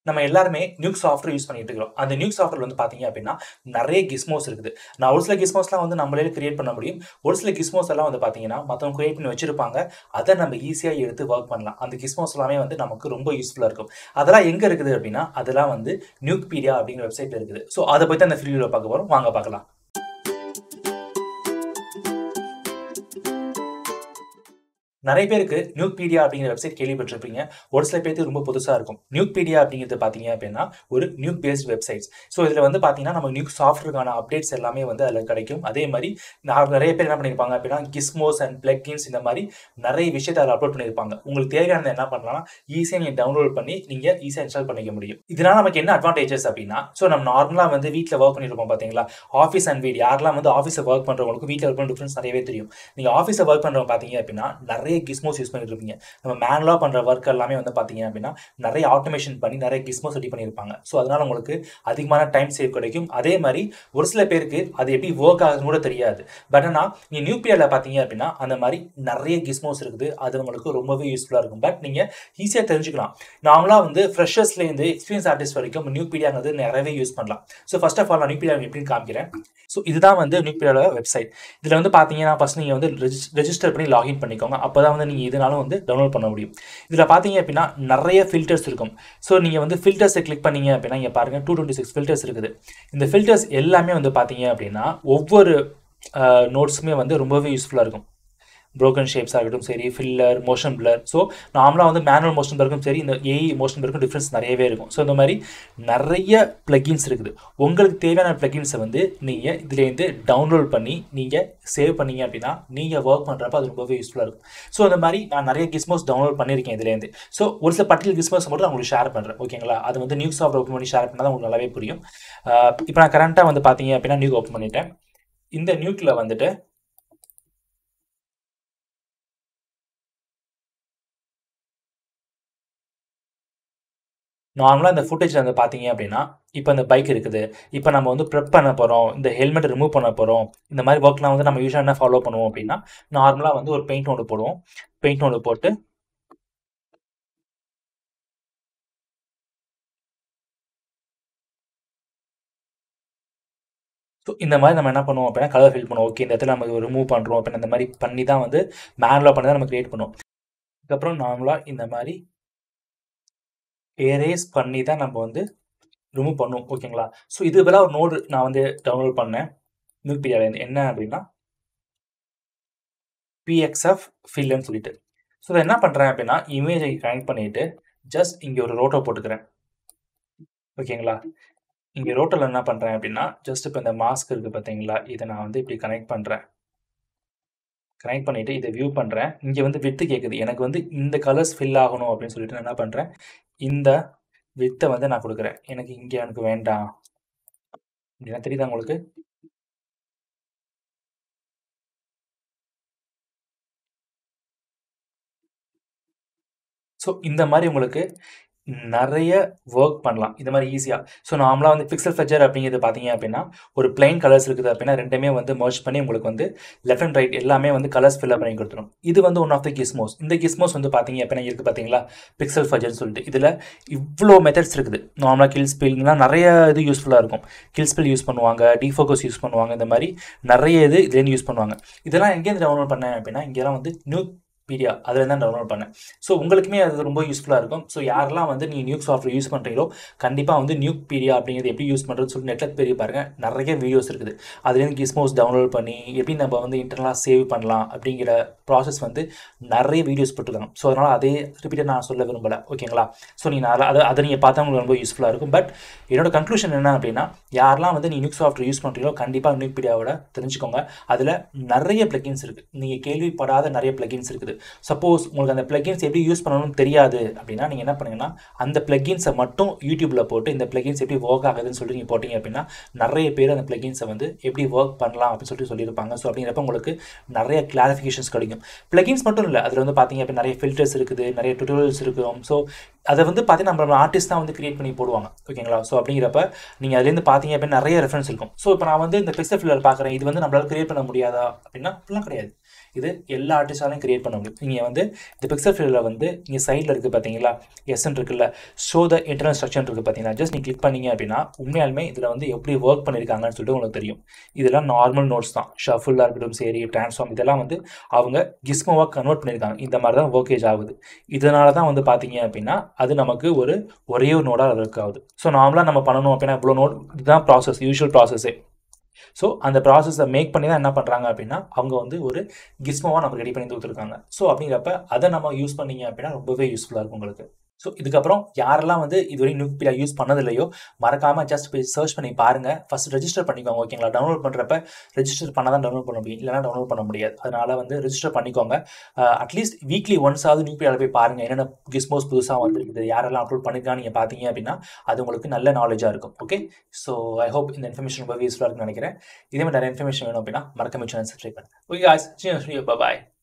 நம்ம எல்லாருமே nook software use பண்ணிட்டு இருக்கிறோம் அந்த நியூக் சாஃப்ட்வேர் வந்து பார்த்தீங்க அப்படின்னா நிறைய கிஸ்மோஸ் இருக்குது நான் ஒரு சில கிஸ்மோஸ்லாம் வந்து நம்மளே கிரியேட் பண்ண முடியும் ஒரு சில கிஸ்மோஸ் எல்லாம் வந்து பார்த்தீங்கன்னா மற்றவங்க கிரியேட் பண்ணி வச்சிருப்பாங்க அதை நம்ம ஈஸியாக எடுத்து ஒர்க் பண்ணலாம் அந்த கிஸ்மோஸ் எல்லாமே வந்து நமக்கு ரொம்ப யூஸ்ஃபுல்லாக இருக்கும் அதெல்லாம் எங்கே இருக்குது அப்படின்னா அதெல்லாம் வந்து நியூக்பீடியா அப்படிங்கிற வெப்சைட்டில் இருக்குது ஸோ அதை பற்றி அந்த ஃப்ரீவில் பார்க்க போகிறோம் வாங்க பார்க்கலாம் நிறைய பேருக்கு நியூக்பீடியா அப்படிங்கிற வெப்சைட் கேள்விப்பட்டிருப்பீங்க ஒரு சில பேருக்கு ரொம்ப புதுசாக இருக்கும் நியூக்பீடியா அப்படிங்கிறது பார்த்தீங்க அப்படின்னா ஒரு நியூக் பேஸ்ட் வெப்சைட்ஸ் ஸோ இதில் வந்து பார்த்தீங்கன்னா நம்ம நியூக் சாஃப்ட்வேருக்கான அப்டேட்ஸ் எல்லாமே வந்து அதில் கிடைக்கும் அதே மாதிரி நான் நிறைய பேர் என்ன பண்ணியிருப்பாங்க அப்படின்னா கிஸ்மோஸ் அண்ட் பிளக்கின்ஸ் இந்த மாதிரி நிறைய விஷயத்தை அதில் அப்லோட் பண்ணியிருப்பாங்க உங்களுக்கு தேவையானதை என்ன பண்ணலாம் ஈஸியாக நீங்கள் டவுன்லோட் பண்ணி நீங்கள் ஈஸியாக இன்ஸ்டால் பண்ணிக்க முடியும் இதனால நமக்கு என்ன அட்வான்டேஜஸ் அப்படின்னா ஸோ நம்ம நார்மலாக வந்து வீட்டில் ஒர்க் பண்ணியிருப்போம் பார்த்தீங்களா ஆஃபீஸ் அண்ட் வீடு யாரெல்லாம் வந்து ஆஃபீஸில் ஒர்க் பண்ணுறவங்களுக்கு வீட்டில் ஒர்க் பண்ண டிஃப்ரென்ஸ் நிறையவே தெரியும் நீங்கள் ஆஃபீஸில் ஒர்க் பண்ணுறவங்க பார்த்தீங்க அப்படின்னா நிறைய கிஸ்மோஸ் யூஸ் பண்ணிட்டு இருப்பீங்க நம்ம மேனுவலாக பண்ணுற ஒர்க் எல்லாமே வந்து பார்த்தீங்க அப்படின்னா நிறைய ஆட்டோமேஷன் பண்ணி நிறைய கிஸ்மோஸ் ரெடி பண்ணியிருப்பாங்க ஸோ அதனால உங்களுக்கு அதிகமான டைம் சேவ் கிடைக்கும் அதே மாதிரி ஒரு சில பேருக்கு அது எப்படி ஒர்க் ஆகுதுன்னு கூட தெரியாது பட் ஆனால் நீங்கள் நியூ பீரியடில் பார்த்தீங்க அப்படின்னா அந்த மாதிரி நிறைய கிஸ்மோஸ் இருக்குது அது உங்களுக்கு ரொம்பவே யூஸ்ஃபுல்லாக இருக்கும் பட் நீங்கள் ஈஸியாக தெரிஞ்சுக்கலாம் நார்மலாக வந்து ஃப்ரெஷர்ஸ்லேருந்து எக்ஸ்பீரியன்ஸ் ஆர்டிஸ்ட் வரைக்கும் நியூ பீடியாங்கிறது நிறையவே யூஸ் பண்ணலாம் ஸோ ஃபர்ஸ்ட் ஆஃப் ஆல் நான் நியூ பீடியா எப்படின்னு காமிக்கிறேன் ஸோ இதுதான் வந்து நியூ பீடியோட வெப்சைட் இதில் வந்து பார்த்தீங்கன்னா ஃபஸ்ட் நீங்கள் வந்து ரெஜிஸ்டர் பண்ணி லாகின் பண்ணிக்கோங்க அப்போ தான் வந்து நீங்கள் இதனாலும் வந்து டவுன்லோட் பண்ண முடியும் இதில் பார்த்தீங்க அப்படின்னா நிறைய ஃபில்டர்ஸ் இருக்கும் ஸோ நீங்கள் வந்து ஃபில்டர்ஸை கிளிக் பண்ணீங்க அப்படின்னா இங்கே பாருங்கள் டூ டுவெண்ட்டி சிக்ஸ் ஃபில்டர்ஸ் இருக்குது இந்த ஃபில்டர்ஸ் எல்லாமே வந்து பார்த்தீங்க அப்படின்னா ஒவ்வொரு நோட்ஸுமே வந்து ரொம்பவே யூஸ்ஃபுல்லாக இருக்கும் ப்ரோக்கன் ஷேப்ஸாக இருக்கட்டும் சரி ஃபில்லர் மோஷன் பிளர் ஸோ நார்மலாக வந்து மேனுவல் மோஷன் பிளருக்கும் சரி இந்த ஏஇ மோஷன் பிளருக்கும் டிஃப்ரென்ஸ் நிறையவே இருக்கும் ஸோ இந்த மாதிரி நிறைய ப்ளகின்ஸ் இருக்குது உங்களுக்கு தேவையான ப்ளகின்ஸை வந்து நீங்கள் இதுலேருந்து டவுன்லோட் பண்ணி நீங்கள் சேவ் பண்ணீங்க அப்படின்னா நீங்கள் ஒர்க் பண்ணுறப்ப அது ரொம்பவே யூஸ்ஃபுல்லாக இருக்கும் ஸோ இந்த மாதிரி நான் நிறைய கிஸ்மோஸ் டவுன்லோட் பண்ணியிருக்கேன் இதுலேருந்து ஸோ ஒரு சில பர்டிகுலர் கிஸ்மோஸ் மட்டும் நான் உங்களுக்கு ஷேர் பண்ணுறேன் ஓகேங்களா அது வந்து நியூஸ் ஆஃப் ஓப்பன் பண்ணி ஷேர் பண்ணால் தான் உங்களுக்கு நல்லாவே புரியும் இப்போ நான் கரண்ட்டாக வந்து பார்த்தீங்க அப்படின்னா நியூ ஓப்பன் பண்ணிட்டேன் இந்த நியூக்கில் வந்துட்டு நார்மலாக இந்த ஃபுட்டேஜில் வந்து பார்த்தீங்க அப்படின்னா இப்போ இந்த பைக் இருக்குது இப்போ நம்ம வந்து ப்ரெப் பண்ண போகிறோம் இந்த ஹெல்மெட் ரிமூவ் பண்ண போகிறோம் இந்த மாதிரி ஒர்க்லாம் வந்து நம்ம யூஸ்வலாக என்ன ஃபாலோ பண்ணுவோம் அப்படின்னா நார்மலாக வந்து ஒரு பெயிண்ட் ஒன்று போடுவோம் பெயிண்ட் ஒன்று போட்டு ஸோ இந்த மாதிரி நம்ம என்ன பண்ணுவோம் அப்படின்னா கலர் ஃபில் பண்ணுவோம் ஓகே இந்த இடத்துல நம்ம ரிமூவ் பண்ணுறோம் அப்படின்னா இந்த மாதிரி பண்ணி தான் வந்து மேனுவலாக பண்ணி தான் நம்ம க்ரியேட் பண்ணுவோம் அதுக்கப்புறம் நார்மலாக இந்த மாதிரி எரேஸ் பண்ணி தான் நம்ம வந்து ரிமூவ் பண்ணுவோம் ஓகேங்களா ஸோ இது பதிலாக ஒரு நோடு நான் வந்து டவுன்லோட் பண்ணேன் நியூக்பீடியாவிலேருந்து என்ன அப்படின்னா பிஎக்ஸ்எஃப் ஃபில்லுன்னு சொல்லிட்டு ஸோ இதை என்ன பண்ணுறேன் அப்படின்னா இமேஜை கனெக்ட் பண்ணிட்டு ஜஸ்ட் இங்கே ஒரு ரோட்டோ போட்டுக்கிறேன் ஓகேங்களா இங்கே ரோட்டோவில் என்ன பண்ணுறேன் அப்படின்னா ஜஸ்ட் இப்போ இந்த மாஸ்க் இருக்குது பார்த்தீங்களா இதை நான் வந்து இப்படி கனெக்ட் பண்ணுறேன் கனெக்ட் பண்ணிவிட்டு இதை வியூ பண்ணுறேன் இங்கே வந்து வித்து கேட்குது எனக்கு வந்து இந்த கலர்ஸ் ஃபில் ஆகணும் அப்படின்னு சொல்லிட்டு நான் என்ன பண்ணுறேன் இந்த வித்தை வந்து நான் கொடுக்குறேன் எனக்கு இங்கே எனக்கு வேண்டாம் அப்படின்னா தெரியுதா உங்களுக்கு ஸோ இந்த மாதிரி உங்களுக்கு நிறைய ஒர்க் பண்ணலாம் இந்த மாதிரி ஈஸியாக ஸோ நார்மலாக வந்து பிக்சல் ஃபெஜர் அப்படிங்கிறது பார்த்தீங்க அப்படின்னா ஒரு பிளைன் கலர்ஸ் இருக்குது அப்படின்னா ரெண்டுமே வந்து மர்ச் பண்ணி உங்களுக்கு வந்து லெஃப்ட் அண்ட் ரைட் எல்லாமே வந்து கலர்ஸ் ஃபில்அப் பண்ணி கொடுத்துரும் இது வந்து ஒன் ஆஃப் த கிஸ்மோஸ் இந்த கிஸ்மோஸ் வந்து பார்த்தீங்க அப்படின்னா இருக்குது பார்த்தீங்களா பிக்சல் ஃபெஜர்னு சொல்லிட்டு இதில் இவ்வளோ மெத்தட்ஸ் இருக்குது நார்மலாக கில் ஸ்பில்னால் நிறைய இது யூஸ்ஃபுல்லாக இருக்கும் கில் ஸ்பில் யூஸ் பண்ணுவாங்க டிஃபோக்கஸ் யூஸ் பண்ணுவாங்க இந்த மாதிரி நிறைய இது இதுலேருந்து யூஸ் பண்ணுவாங்க இதெல்லாம் எங்கேருந்து டவுன்லோட் பண்ணேன் அப்படின்னா இங்கெல்லாம் வந்து நியூ பீடியா அதில் தான் டவுன்லோட் பண்ணேன் ஸோ உங்களுக்குமே அது ரொம்ப யூஸ்ஃபுல்லாக இருக்கும் ஸோ யாரெல்லாம் வந்து நீங்கள் நியூக் சாஃப்ட்வேர் யூஸ் பண்ணுறீங்களோ கண்டிப்பாக வந்து நியூக் பீடியா அப்படிங்கிறது எப்படி யூஸ் பண்ணுறதுன்னு சொல்லி நெட்டில் பெரிய பாருங்கள் நிறைய வீடியோஸ் இருக்குது அதுலேருந்து கிஸ்மோஸ் டவுன்லோட் பண்ணி எப்படி நம்ம வந்து இன்டர்னலாக சேவ் பண்ணலாம் அப்படிங்கிற ப்ராசஸ் வந்து நிறைய வீடியோஸ் போட்டுருக்காங்க ஸோ அதனால் அதே ரிப்பீட்டட் நான் சொல்ல விரும்பலை ஓகேங்களா ஸோ நீங்கள் அதை அதை அதை நீங்கள் பார்த்தா உங்களுக்கு ரொம்ப யூஸ்ஃபுல்லாக இருக்கும் பட் என்னோட கன்க்ளூஷன் என்ன அப்படின்னா யாரெல்லாம் வந்து நீங்கள் நியூக் சாஃப்ட்வேர் யூஸ் பண்ணுறீங்களோ கண்டிப்பாக நியூக் பீடியாவோட தெரிஞ்சுக்கோங்க அதில் நிறைய பிளகின்ஸ் இருக்குது நீங்கள் கேள்விப்படாத நிறைய பிளகின்ஸ் இருக்குது சப்போஸ் உங்களுக்கு அந்த பிளகின்ஸ் எப்படி யூஸ் பண்ணணும்னு தெரியாது அப்படின்னா நீங்கள் என்ன பண்ணுங்கன்னா அந்த பிளகின்ஸை மட்டும் யூடியூப்பில் போட்டு இந்த பிளகின்ஸ் எப்படி ஒர்க் ஆகுதுன்னு சொல்லிட்டு நீங்கள் போட்டிங்க அப்படின்னா நிறைய பேர் அந்த பிளகின்ஸை வந்து எப்படி ஒர்க் பண்ணலாம் அப்படின்னு சொல்லிட்டு சொல்லியிருப்பாங்க ஸோ அப்படிங்கிறப்ப உங்களுக்கு நிறைய கிளாரிஃபிகேஷன்ஸ் கிடைக்கும் பிளகின்ஸ் மட்டும் இல்லை அதில் வந்து பார்த்தீங்க அப்படின்னா நிறைய ஃபில்டர்ஸ் இருக்குது நிறைய டுட்டோரியல்ஸ் இருக்கும் ஸோ அதை வந்து பார்த்தீங்கன்னா நம்ம ஆர்டிஸ்ட் தான் வந்து கிரியேட் பண்ணி போடுவாங்க ஓகேங்களா ஸோ அப்படிங்கிறப்ப நீங்கள் அதுலேருந்து பார்த்தீங்க அப்படின்னா நிறைய ரெஃபரன்ஸ் இருக்கும் ஸோ இப்போ நான் வந்து இந்த பிக்சர் ஃபில்லர் பார்க்குறேன் இது வந்து நம்மளால் கிரியேட் பண்ண முடியாதா அப்படின்னா அப்படிலாம் கிடையாது இது எல்லா ஆர்டிஸ்டாலையும் கிரியேட் பண்ண முடியும் நீங்கள் வந்து இந்த பிக்சர் ஃபீல்டில் வந்து இங்கே சைடில் இருக்குது பார்த்தீங்களா எஸ்என் இருக்குல்ல ஷோ த இன்டர்னல் ஸ்ட்ரக்சர் இருக்குது பார்த்தீங்கன்னா ஜஸ்ட் நீ கிளிக் பண்ணீங்க அப்படின்னா உண்மையாலுமே இதில் வந்து எப்படி ஒர்க் பண்ணியிருக்காங்கன்னு சொல்லிட்டு உங்களுக்கு தெரியும் இதெல்லாம் நார்மல் நோட்ஸ் தான் ஷஃபுல்லாக இருக்கட்டும் சரி டிரான்ஸ்ஃபார்ம் இதெல்லாம் வந்து அவங்க கிஸ்மோவாக கன்வெர்ட் பண்ணியிருக்காங்க இந்த மாதிரி தான் ஒர்க்கேஜ் ஆகுது இதனால தான் வந்து பார்த்தீங்க அப்படின்னா அது நமக்கு ஒரு ஒரே ஒரு நோடாக ஒர்க் ஆகுது ஸோ நார்மலாக நம்ம பண்ணணும் அப்படின்னா இவ்வளோ நோட் இதுதான் ப்ராசஸ் யூஷுவல் ப்ராசஸே ஸோ அந்த ப்ராசஸை மேக் பண்ணி தான் என்ன பண்ணுறாங்க அப்படின்னா அவங்க வந்து ஒரு கிஸ்மோவாக நம்ம ரெடி பண்ணி கொடுத்துருக்காங்க ஸோ அப்படிங்கிறப்ப அதை நம்ம யூஸ் பண்ணீங்க அப்படின்னா ரொம்பவே யூஸ்ஃபுல்லாக இருக்கும் உங்களுக்கு ஸோ இதுக்கப்புறம் யாரெல்லாம் வந்து இதுவரை நியூக்பியா யூஸ் பண்ணதில்லையோ மறக்காமல் ஜஸ்ட் போய் சர்ச் பண்ணி பாருங்கள் ஃபஸ்ட் ரெஜிஸ்டர் பண்ணிக்கோங்க ஓகேங்களா டவுன்லோட் பண்ணுறப்ப ரெஜிஸ்டர் பண்ணால் தான் டவுன்லோட் பண்ண முடியும் இல்லைனா டவுன்லோட் பண்ண முடியாது அதனால் வந்து ரெஜிஸ்டர் பண்ணிக்கோங்க அட்லீஸ்ட் வீக்லி ஒன்ஸ் ஆகுது நியூக்பியாவில் போய் பாருங்கள் என்னென்ன கிஸ்மோஸ் புதுசாக வந்துருக்குது யாரெல்லாம் அப்லோட் பண்ணிருக்கான்னு நீங்கள் பார்த்தீங்க அப்படின்னா அது உங்களுக்கு நல்ல நாலேஜாக இருக்கும் ஓகே ஸோ ஐ ஹோப் இந்த இன்ஃபர்மேஷன் ரொம்ப யூஸ்ஃபுல்லாக இருக்குன்னு நினைக்கிறேன் இதே மாதிரி நிறைய இன்ஃபர்மேஷன் வேணும் அப்படின்னா மறக்காம சேனல் சப்ஸ்கிரைப் பண்ணுங்கள் ஓகே பாய்